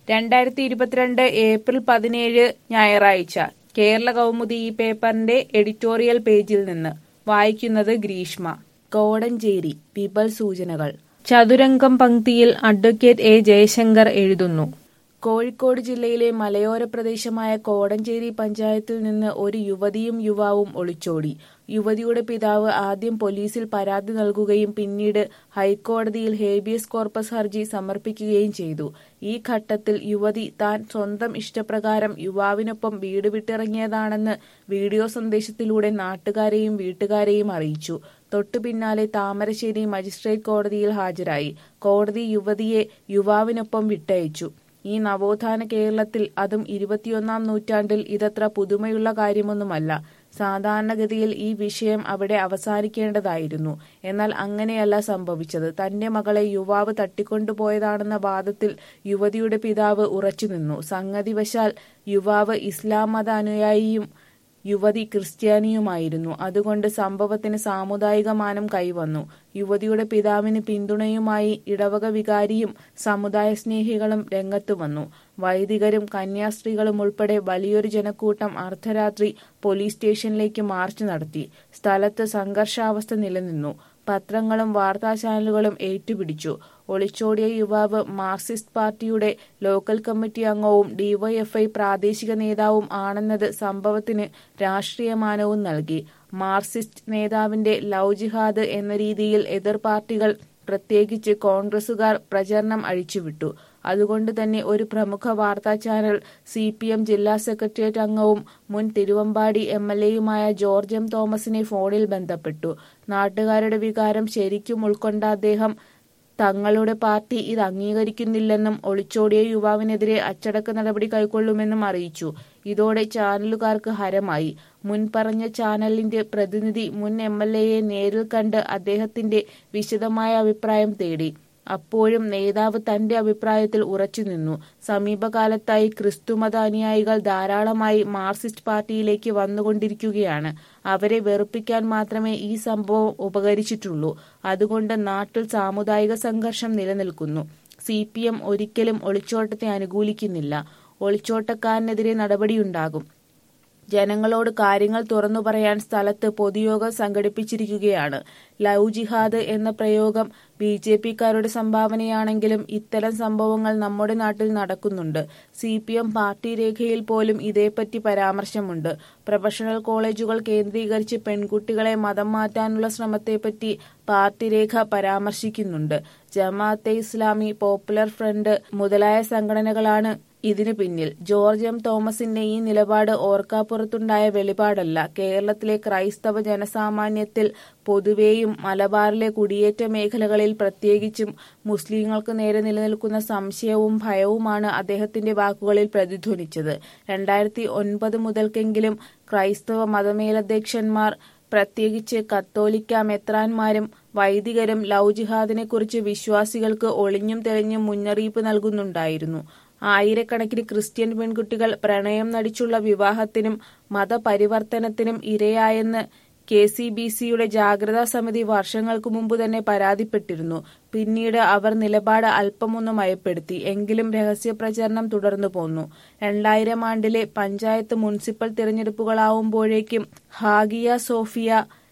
രണ്ടായിരത്തി ഇരുപത്തിരണ്ട് ഏപ്രിൽ പതിനേഴ് ഞായറാഴ്ച കേരള കൗമുദി ഈ പേപ്പറിന്റെ എഡിറ്റോറിയൽ പേജിൽ നിന്ന് വായിക്കുന്നത് ഗ്രീഷ്മ കോടഞ്ചേരി വിപൽ സൂചനകൾ ചതുരംഗം പങ്ക്തിയിൽ അഡ്വക്കേറ്റ് എ ജയശങ്കർ എഴുതുന്നു കോഴിക്കോട് ജില്ലയിലെ മലയോര പ്രദേശമായ കോടഞ്ചേരി പഞ്ചായത്തിൽ നിന്ന് ഒരു യുവതിയും യുവാവും ഒളിച്ചോടി യുവതിയുടെ പിതാവ് ആദ്യം പോലീസിൽ പരാതി നൽകുകയും പിന്നീട് ഹൈക്കോടതിയിൽ ഹേബിയസ് കോർപ്പസ് ഹർജി സമർപ്പിക്കുകയും ചെയ്തു ഈ ഘട്ടത്തിൽ യുവതി താൻ സ്വന്തം ഇഷ്ടപ്രകാരം യുവാവിനൊപ്പം വീട് വിട്ടിറങ്ങിയതാണെന്ന് വീഡിയോ സന്ദേശത്തിലൂടെ നാട്ടുകാരെയും വീട്ടുകാരെയും അറിയിച്ചു തൊട്ടു പിന്നാലെ താമരശ്ശേരി മജിസ്ട്രേറ്റ് കോടതിയിൽ ഹാജരായി കോടതി യുവതിയെ യുവാവിനൊപ്പം വിട്ടയച്ചു ഈ നവോത്ഥാന കേരളത്തിൽ അതും ഇരുപത്തിയൊന്നാം നൂറ്റാണ്ടിൽ ഇതത്ര പുതുമയുള്ള കാര്യമൊന്നുമല്ല സാധാരണഗതിയിൽ ഈ വിഷയം അവിടെ അവസാനിക്കേണ്ടതായിരുന്നു എന്നാൽ അങ്ങനെയല്ല സംഭവിച്ചത് തന്റെ മകളെ യുവാവ് തട്ടിക്കൊണ്ടുപോയതാണെന്ന വാദത്തിൽ യുവതിയുടെ പിതാവ് ഉറച്ചുനിന്നു സംഗതിവശാൽ യുവാവ് ഇസ്ലാം മത അനുയായിയും യുവതി ക്രിസ്ത്യാനിയുമായിരുന്നു അതുകൊണ്ട് സംഭവത്തിന് സാമുദായിക മാനം കൈവന്നു യുവതിയുടെ പിതാവിന് പിന്തുണയുമായി ഇടവക വികാരിയും സമുദായ സ്നേഹികളും രംഗത്തു വന്നു വൈദികരും കന്യാസ്ത്രീകളും ഉൾപ്പെടെ വലിയൊരു ജനക്കൂട്ടം അർദ്ധരാത്രി പോലീസ് സ്റ്റേഷനിലേക്ക് മാർച്ച് നടത്തി സ്ഥലത്ത് സംഘർഷാവസ്ഥ നിലനിന്നു പത്രങ്ങളും വാർത്താ ചാനലുകളും ഏറ്റുപിടിച്ചു ഒളിച്ചോടിയ യുവാവ് മാർക്സിസ്റ്റ് പാർട്ടിയുടെ ലോക്കൽ കമ്മിറ്റി അംഗവും ഡിവൈഎഫ്ഐ പ്രാദേശിക നേതാവും ആണെന്നത് സംഭവത്തിന് രാഷ്ട്രീയമാനവും നൽകി മാർക്സിസ്റ്റ് നേതാവിന്റെ ലവ് ജിഹാദ് എന്ന രീതിയിൽ എതിർ പാർട്ടികൾ പ്രത്യേകിച്ച് കോൺഗ്രസുകാർ പ്രചരണം അഴിച്ചുവിട്ടു അതുകൊണ്ട് തന്നെ ഒരു പ്രമുഖ വാർത്താ ചാനൽ സി പി എം ജില്ലാ സെക്രട്ടേറിയറ്റ് അംഗവും മുൻ തിരുവമ്പാടി എം എൽ എയുമായ ജോർജ് എം തോമസിനെ ഫോണിൽ ബന്ധപ്പെട്ടു നാട്ടുകാരുടെ വികാരം ശരിക്കും ഉൾക്കൊണ്ട അദ്ദേഹം തങ്ങളുടെ പാർട്ടി ഇത് അംഗീകരിക്കുന്നില്ലെന്നും ഒളിച്ചോടിയ യുവാവിനെതിരെ അച്ചടക്ക നടപടി കൈക്കൊള്ളുമെന്നും അറിയിച്ചു ഇതോടെ ചാനലുകാർക്ക് ഹരമായി മുൻപറഞ്ഞ ചാനലിന്റെ പ്രതിനിധി മുൻ എം എൽ എയെ നേരിൽ കണ്ട് അദ്ദേഹത്തിന്റെ വിശദമായ അഭിപ്രായം തേടി അപ്പോഴും നേതാവ് തന്റെ അഭിപ്രായത്തിൽ ഉറച്ചുനിന്നു സമീപകാലത്തായി ക്രിസ്തുമത അനുയായികൾ ധാരാളമായി മാർക്സിസ്റ്റ് പാർട്ടിയിലേക്ക് വന്നുകൊണ്ടിരിക്കുകയാണ് അവരെ വെറുപ്പിക്കാൻ മാത്രമേ ഈ സംഭവം ഉപകരിച്ചിട്ടുള്ളൂ അതുകൊണ്ട് നാട്ടിൽ സാമുദായിക സംഘർഷം നിലനിൽക്കുന്നു സി പി എം ഒരിക്കലും ഒളിച്ചോട്ടത്തെ അനുകൂലിക്കുന്നില്ല ഒളിച്ചോട്ടക്കാരനെതിരെ നടപടിയുണ്ടാകും ജനങ്ങളോട് കാര്യങ്ങൾ തുറന്നു പറയാൻ സ്ഥലത്ത് പൊതുയോഗം സംഘടിപ്പിച്ചിരിക്കുകയാണ് ലവ് ജിഹാദ് എന്ന പ്രയോഗം ബി ജെ പിക്കാരുടെ സംഭാവനയാണെങ്കിലും ഇത്തരം സംഭവങ്ങൾ നമ്മുടെ നാട്ടിൽ നടക്കുന്നുണ്ട് സി പി എം പാർട്ടി രേഖയിൽ പോലും ഇതേപ്പറ്റി പരാമർശമുണ്ട് പ്രൊഫഷണൽ കോളേജുകൾ കേന്ദ്രീകരിച്ച് പെൺകുട്ടികളെ മതം മാറ്റാനുള്ള ശ്രമത്തെപ്പറ്റി പാർട്ടി രേഖ പരാമർശിക്കുന്നുണ്ട് ജമാഅത്തെ ഇസ്ലാമി പോപ്പുലർ ഫ്രണ്ട് മുതലായ സംഘടനകളാണ് ഇതിനു പിന്നിൽ ജോർജ് എം തോമസിന്റെ ഈ നിലപാട് ഓർക്കാപ്പുറത്തുണ്ടായ വെളിപാടല്ല കേരളത്തിലെ ക്രൈസ്തവ ജനസാമാന്യത്തിൽ പൊതുവേയും മലബാറിലെ കുടിയേറ്റ മേഖലകളിൽ പ്രത്യേകിച്ചും മുസ്ലിങ്ങൾക്ക് നേരെ നിലനിൽക്കുന്ന സംശയവും ഭയവുമാണ് അദ്ദേഹത്തിന്റെ വാക്കുകളിൽ പ്രതിധ്വനിച്ചത് രണ്ടായിരത്തി ഒൻപത് മുതൽക്കെങ്കിലും ക്രൈസ്തവ മതമേലധ്യക്ഷന്മാർ പ്രത്യേകിച്ച് കത്തോലിക്ക മെത്രാന്മാരും വൈദികരും ലവ് ജിഹാദിനെക്കുറിച്ച് വിശ്വാസികൾക്ക് ഒളിഞ്ഞും തെളിഞ്ഞും മുന്നറിയിപ്പ് നൽകുന്നുണ്ടായിരുന്നു ആയിരക്കണക്കിന് ക്രിസ്ത്യൻ പെൺകുട്ടികൾ പ്രണയം നടിച്ചുള്ള വിവാഹത്തിനും മതപരിവർത്തനത്തിനും ഇരയായെന്ന് കെ സി ബി സിയുടെ ജാഗ്രതാ സമിതി വർഷങ്ങൾക്ക് മുമ്പ് തന്നെ പരാതിപ്പെട്ടിരുന്നു പിന്നീട് അവർ നിലപാട് അല്പമൊന്ന് മയപ്പെടുത്തി എങ്കിലും രഹസ്യ പ്രചരണം തുടർന്നു പോന്നു രണ്ടായിരം ആണ്ടിലെ പഞ്ചായത്ത് മുനിസിപ്പൽ തിരഞ്ഞെടുപ്പുകളാവുമ്പോഴേക്കും ഹാഗിയ സോഫിയ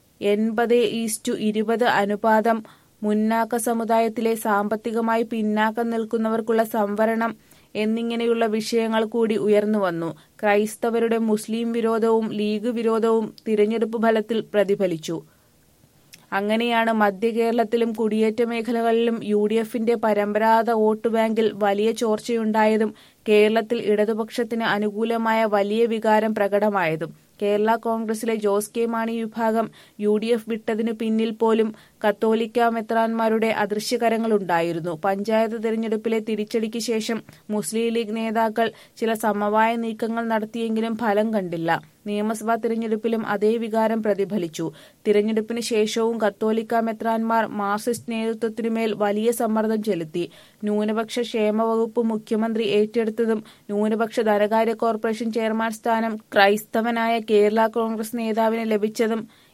എൺപത് ഈസ്റ്റു ഇരുപത് അനുപാതം മുന്നാക്ക സമുദായത്തിലെ സാമ്പത്തികമായി പിന്നാക്കം നിൽക്കുന്നവർക്കുള്ള സംവരണം എന്നിങ്ങനെയുള്ള വിഷയങ്ങൾ കൂടി ഉയർന്നു വന്നു ക്രൈസ്തവരുടെ മുസ്ലിം വിരോധവും ലീഗ് വിരോധവും തിരഞ്ഞെടുപ്പ് ഫലത്തിൽ പ്രതിഫലിച്ചു അങ്ങനെയാണ് മധ്യ കേരളത്തിലും കുടിയേറ്റ മേഖലകളിലും യു ഡി എഫിന്റെ പരമ്പരാഗത വോട്ട് ബാങ്കിൽ വലിയ ചോർച്ചയുണ്ടായതും കേരളത്തിൽ ഇടതുപക്ഷത്തിന് അനുകൂലമായ വലിയ വികാരം പ്രകടമായതും കേരള കോൺഗ്രസിലെ ജോസ് കെ മാണി വിഭാഗം യു ഡി എഫ് വിട്ടതിനു പിന്നിൽ പോലും കത്തോലിക്ക മെത്രാന്മാരുടെ അദൃശ്യകരങ്ങളുണ്ടായിരുന്നു പഞ്ചായത്ത് തിരഞ്ഞെടുപ്പിലെ തിരിച്ചടിക്ക് ശേഷം മുസ്ലിം ലീഗ് നേതാക്കൾ ചില സമവായ നീക്കങ്ങൾ നടത്തിയെങ്കിലും ഫലം കണ്ടില്ല നിയമസഭാ തിരഞ്ഞെടുപ്പിലും അതേ വികാരം പ്രതിഫലിച്ചു തിരഞ്ഞെടുപ്പിന് ശേഷവും കത്തോലിക്ക മെത്രാന്മാർ മാർക്സിസ്റ്റ് നേതൃത്വത്തിനുമേൽ വലിയ സമ്മർദ്ദം ചെലുത്തി ന്യൂനപക്ഷ ക്ഷേമ വകുപ്പ് മുഖ്യമന്ത്രി ഏറ്റെടുത്തതും ന്യൂനപക്ഷ ധനകാര്യ കോർപ്പറേഷൻ ചെയർമാൻ സ്ഥാനം ക്രൈസ്തവനായ കേരള കോൺഗ്രസ് നേതാവിന് ലഭിച്ചതും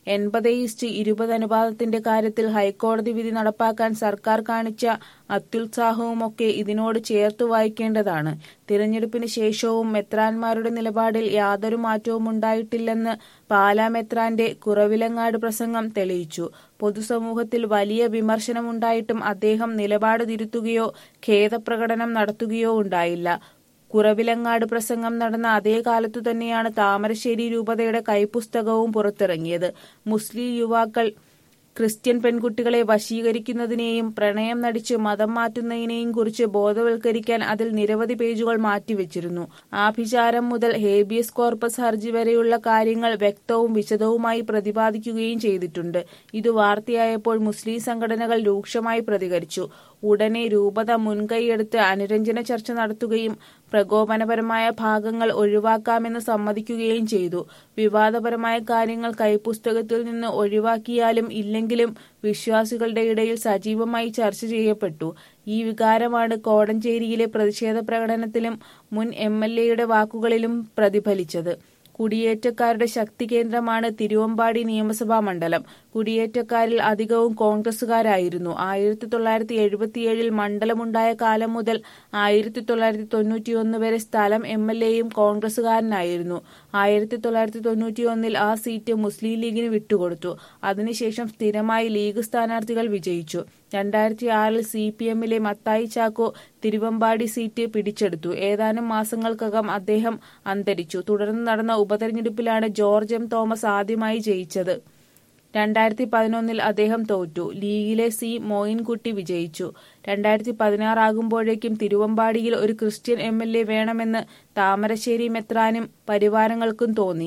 എൺപത് ഈസ്റ്റ് ഇരുപത് അനുപാതത്തിന്റെ കാര്യത്തിൽ ഹൈക്കോടതി വിധി നടപ്പാക്കാൻ സർക്കാർ കാണിച്ച അത്യുത്സാഹവുമൊക്കെ ഇതിനോട് ചേർത്ത് വായിക്കേണ്ടതാണ് തിരഞ്ഞെടുപ്പിന് ശേഷവും മെത്രാൻമാരുടെ നിലപാടിൽ യാതൊരു മാറ്റവും ഉണ്ടായിട്ടില്ലെന്ന് പാലാ മെത്രാന്റെ കുറവിലങ്ങാട് പ്രസംഗം തെളിയിച്ചു പൊതുസമൂഹത്തിൽ വലിയ വിമർശനമുണ്ടായിട്ടും അദ്ദേഹം നിലപാട് തിരുത്തുകയോ ഖേദപ്രകടനം നടത്തുകയോ ഉണ്ടായില്ല കുറവിലങ്ങാട് പ്രസംഗം നടന്ന അതേ കാലത്തു തന്നെയാണ് താമരശ്ശേരി രൂപതയുടെ കൈപ്പുസ്തകവും പുറത്തിറങ്ങിയത് മുസ്ലിം യുവാക്കൾ ക്രിസ്ത്യൻ പെൺകുട്ടികളെ വശീകരിക്കുന്നതിനെയും പ്രണയം നടിച്ച് മതം മാറ്റുന്നതിനെയും കുറിച്ച് ബോധവൽക്കരിക്കാൻ അതിൽ നിരവധി പേജുകൾ മാറ്റിവെച്ചിരുന്നു ആഭിചാരം മുതൽ ഹേബിയസ് കോർപ്പസ് ഹർജി വരെയുള്ള കാര്യങ്ങൾ വ്യക്തവും വിശദവുമായി പ്രതിപാദിക്കുകയും ചെയ്തിട്ടുണ്ട് ഇത് വാർത്തയായപ്പോൾ മുസ്ലിം സംഘടനകൾ രൂക്ഷമായി പ്രതികരിച്ചു ഉടനെ രൂപത മുൻകൈയെടുത്ത് അനുരഞ്ജന ചർച്ച നടത്തുകയും പ്രകോപനപരമായ ഭാഗങ്ങൾ ഒഴിവാക്കാമെന്ന് സമ്മതിക്കുകയും ചെയ്തു വിവാദപരമായ കാര്യങ്ങൾ കൈപ്പുസ്തകത്തിൽ നിന്ന് ഒഴിവാക്കിയാലും ഇല്ലെങ്കിലും വിശ്വാസികളുടെ ഇടയിൽ സജീവമായി ചർച്ച ചെയ്യപ്പെട്ടു ഈ വികാരമാണ് കോടഞ്ചേരിയിലെ പ്രതിഷേധ പ്രകടനത്തിലും മുൻ എം എൽ എയുടെ വാക്കുകളിലും പ്രതിഫലിച്ചത് കുടിയേറ്റക്കാരുടെ ശക്തി കേന്ദ്രമാണ് തിരുവമ്പാടി നിയമസഭാ മണ്ഡലം കുടിയേറ്റക്കാരിൽ അധികവും കോൺഗ്രസുകാരായിരുന്നു ആയിരത്തി തൊള്ളായിരത്തി എഴുപത്തിയേഴിൽ മണ്ഡലമുണ്ടായ കാലം മുതൽ ആയിരത്തി തൊള്ളായിരത്തി തൊണ്ണൂറ്റിയൊന്ന് വരെ സ്ഥലം എം എൽ എയും കോൺഗ്രസുകാരനായിരുന്നു ആയിരത്തി തൊള്ളായിരത്തി തൊണ്ണൂറ്റിയൊന്നിൽ ആ സീറ്റ് മുസ്ലിം ലീഗിന് വിട്ടുകൊടുത്തു അതിനുശേഷം സ്ഥിരമായി ലീഗ് സ്ഥാനാർത്ഥികൾ വിജയിച്ചു രണ്ടായിരത്തി ആറിൽ സി പി എമ്മിലെ മത്തായി ചാക്കോ തിരുവമ്പാടി സീറ്റ് പിടിച്ചെടുത്തു ഏതാനും മാസങ്ങൾക്കകം അദ്ദേഹം അന്തരിച്ചു തുടർന്ന് നടന്ന ഉപതെരഞ്ഞെടുപ്പിലാണ് ജോർജ് എം തോമസ് ആദ്യമായി ജയിച്ചത് രണ്ടായിരത്തി പതിനൊന്നിൽ അദ്ദേഹം തോറ്റു ലീഗിലെ സി മോയിൻകുട്ടി വിജയിച്ചു രണ്ടായിരത്തി പതിനാറാകുമ്പോഴേക്കും തിരുവമ്പാടിയിൽ ഒരു ക്രിസ്ത്യൻ എം എൽ എ വേണമെന്ന് താമരശ്ശേരി മെത്രാനും പരിവാരങ്ങൾക്കും തോന്നി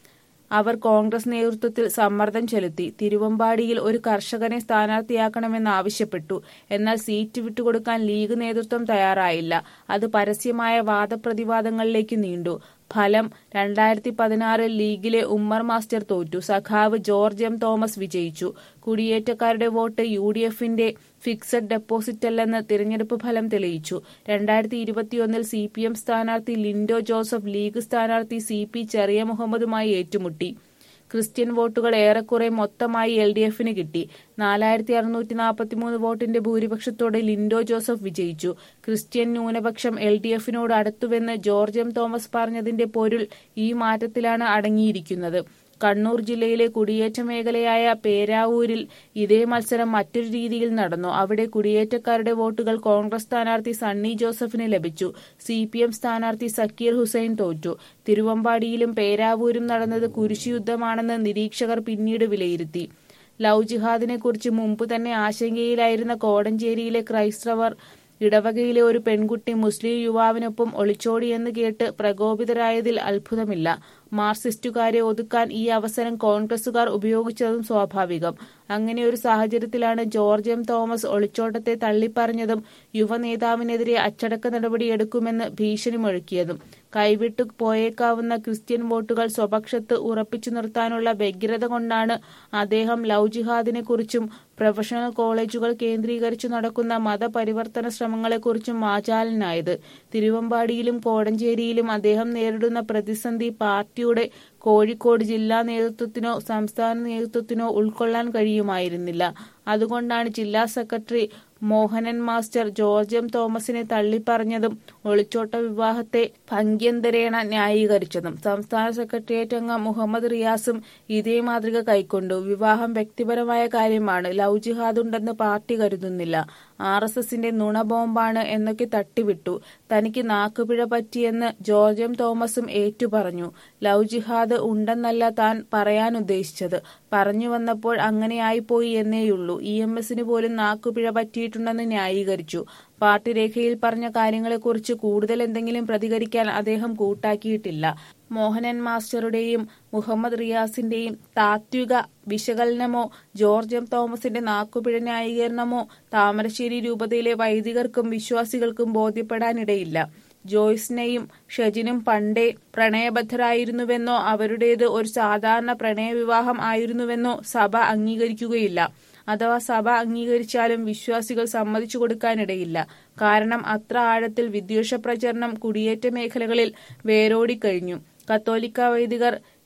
അവർ കോൺഗ്രസ് നേതൃത്വത്തിൽ സമ്മർദ്ദം ചെലുത്തി തിരുവമ്പാടിയിൽ ഒരു കർഷകനെ സ്ഥാനാർത്ഥിയാക്കണമെന്ന് ആവശ്യപ്പെട്ടു എന്നാൽ സീറ്റ് വിട്ടുകൊടുക്കാൻ ലീഗ് നേതൃത്വം തയ്യാറായില്ല അത് പരസ്യമായ വാദപ്രതിവാദങ്ങളിലേക്ക് നീണ്ടു ഫലം രണ്ടായിരത്തി പതിനാറിൽ ലീഗിലെ ഉമ്മർ മാസ്റ്റർ തോറ്റു സഖാവ് ജോർജ് എം തോമസ് വിജയിച്ചു കുടിയേറ്റക്കാരുടെ വോട്ട് യു ഡി എഫിന്റെ ഫിക്സഡ് ഡെപ്പോസിറ്റ് അല്ലെന്ന് തിരഞ്ഞെടുപ്പ് ഫലം തെളിയിച്ചു രണ്ടായിരത്തി ഇരുപത്തിയൊന്നിൽ സി പി എം സ്ഥാനാർത്ഥി ലിൻഡോ ജോസഫ് ലീഗ് സ്ഥാനാർത്ഥി സി പി ചെറിയ മുഹമ്മദുമായി ഏറ്റുമുട്ടി ക്രിസ്ത്യൻ വോട്ടുകൾ ഏറെക്കുറെ മൊത്തമായി എൽ ഡി എഫിന് കിട്ടി നാലായിരത്തി അറുന്നൂറ്റി നാൽപ്പത്തിമൂന്ന് വോട്ടിന്റെ ഭൂരിപക്ഷത്തോടെ ലിൻഡോ ജോസഫ് വിജയിച്ചു ക്രിസ്ത്യൻ ന്യൂനപക്ഷം എൽ ഡി എഫിനോട് അടുത്തുവെന്ന് ജോർജ് എം തോമസ് പറഞ്ഞതിന്റെ പൊരുൾ ഈ മാറ്റത്തിലാണ് അടങ്ങിയിരിക്കുന്നത് കണ്ണൂർ ജില്ലയിലെ കുടിയേറ്റ മേഖലയായ പേരാവൂരിൽ ഇതേ മത്സരം മറ്റൊരു രീതിയിൽ നടന്നു അവിടെ കുടിയേറ്റക്കാരുടെ വോട്ടുകൾ കോൺഗ്രസ് സ്ഥാനാർത്ഥി സണ്ണി ജോസഫിന് ലഭിച്ചു സി പി എം സ്ഥാനാർത്ഥി സക്കീർ ഹുസൈൻ തോറ്റു തിരുവമ്പാടിയിലും പേരാവൂരും നടന്നത് കുരിശുയുദ്ധമാണെന്ന് നിരീക്ഷകർ പിന്നീട് വിലയിരുത്തി ലവ് ജിഹാദിനെ കുറിച്ച് മുമ്പ് തന്നെ ആശങ്കയിലായിരുന്ന കോടഞ്ചേരിയിലെ ക്രൈസ്തവർ ഇടവകയിലെ ഒരു പെൺകുട്ടി മുസ്ലിം യുവാവിനൊപ്പം ഒളിച്ചോടിയെന്ന് കേട്ട് പ്രകോപിതരായതിൽ അത്ഭുതമില്ല മാർക്സിസ്റ്റുകാരെ ഒതുക്കാൻ ഈ അവസരം കോൺഗ്രസുകാർ ഉപയോഗിച്ചതും സ്വാഭാവികം അങ്ങനെ ഒരു സാഹചര്യത്തിലാണ് ജോർജ് എം തോമസ് ഒളിച്ചോട്ടത്തെ തള്ളിപ്പറഞ്ഞതും യുവനേതാവിനെതിരെ അച്ചടക്ക നടപടിയെടുക്കുമെന്ന് ഭീഷണി മുഴക്കിയതും കൈവിട്ടു പോയേക്കാവുന്ന ക്രിസ്ത്യൻ വോട്ടുകൾ സ്വപക്ഷത്ത് ഉറപ്പിച്ചു നിർത്താനുള്ള വ്യഗ്രത കൊണ്ടാണ് അദ്ദേഹം ലവ് ജിഹാദിനെ കുറിച്ചും പ്രൊഫഷണൽ കോളേജുകൾ കേന്ദ്രീകരിച്ചു നടക്കുന്ന മതപരിവർത്തന ശ്രമങ്ങളെക്കുറിച്ചും വാചാലനായത് തിരുവമ്പാടിയിലും കോടഞ്ചേരിയിലും അദ്ദേഹം നേരിടുന്ന പ്രതിസന്ധി പാർട്ടിയുടെ കോഴിക്കോട് ജില്ലാ നേതൃത്വത്തിനോ സംസ്ഥാന നേതൃത്വത്തിനോ ഉൾക്കൊള്ളാൻ കഴിയുമായിരുന്നില്ല അതുകൊണ്ടാണ് ജില്ലാ secretary Mohanan master George M തോമസിനെ തള്ളിപ്പറഞ്ഞതും ഒളിച്ചോട്ട വിവാഹത്തെ ഭംഗ്യന്തരേണ ന്യായീകരിച്ചതും സംസ്ഥാന സെക്രട്ടേറിയറ്റ് അംഗം മുഹമ്മദ് റിയാസും ഇതേ മാതൃക കൈക്കൊണ്ടു വിവാഹം വ്യക്തിപരമായ കാര്യമാണ് ലവ് ജിഹാദ് ഉണ്ടെന്ന് പാർട്ടി കരുതുന്നില്ല ആർ എസ് എസിന്റെ നുണ ബോംബാണ് എന്നൊക്കെ തട്ടിവിട്ടു തനിക്ക് നാക്കുപിഴ പറ്റിയെന്ന് ജോർജ് എം തോമസും ഏറ്റുപറഞ്ഞു ലവ് ജിഹാദ് ഉണ്ടെന്നല്ല താൻ പറയാൻ ഉദ്ദേശിച്ചത് പറഞ്ഞു വന്നപ്പോൾ അങ്ങനെയായിപ്പോയി എന്നേയുള്ളൂ ഇ എം എസിന് പോലും നാക്കുപിഴ പറ്റിയിട്ടുണ്ടെന്ന് ന്യായീകരിച്ചു പാർട്ടി രേഖയിൽ പറഞ്ഞ കാര്യങ്ങളെക്കുറിച്ച് കൂടുതൽ എന്തെങ്കിലും പ്രതികരിക്കാൻ അദ്ദേഹം കൂട്ടാക്കിയിട്ടില്ല മോഹനൻ മാസ്റ്ററുടെയും മുഹമ്മദ് റിയാസിന്റെയും താത്വിക വിശകലനമോ ജോർജ് എം തോമസിന്റെ നാക്കുപിഴ ന്യായീകരണമോ താമരശ്ശേരി രൂപതയിലെ വൈദികർക്കും വിശ്വാസികൾക്കും ബോധ്യപ്പെടാനിടയില്ല ജോയ്സിനെയും ഷെജിനും പണ്ടേ പ്രണയബദ്ധരായിരുന്നുവെന്നോ അവരുടേത് ഒരു സാധാരണ പ്രണയവിവാഹം ആയിരുന്നുവെന്നോ സഭ അംഗീകരിക്കുകയില്ല അഥവാ സഭ അംഗീകരിച്ചാലും വിശ്വാസികൾ സമ്മതിച്ചു കൊടുക്കാനിടയില്ല കാരണം അത്ര ആഴത്തിൽ വിദ്വേഷ പ്രചരണം കുടിയേറ്റ മേഖലകളിൽ വേരോടിക്കഴിഞ്ഞു കത്തോലിക്ക വൈദികർ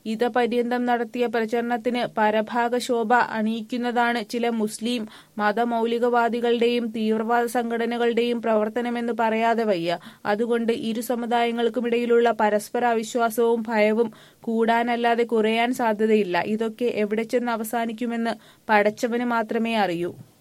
ഇതപര്യന്തം നടത്തിയ പ്രചരണത്തിന് പരഭാഗ ശോഭ അണിയിക്കുന്നതാണ് ചില മുസ്ലിം മതമൗലികവാദികളുടെയും തീവ്രവാദ സംഘടനകളുടെയും പ്രവർത്തനമെന്ന് പറയാതെ വയ്യ അതുകൊണ്ട് ഇരു സമുദായങ്ങൾക്കുമിടയിലുള്ള പരസ്പര അവിശ്വാസവും ഭയവും കൂടാനല്ലാതെ കുറയാൻ സാധ്യതയില്ല ഇതൊക്കെ എവിടെ ചെന്ന് അവസാനിക്കുമെന്ന് പടച്ചവന് മാത്രമേ അറിയൂ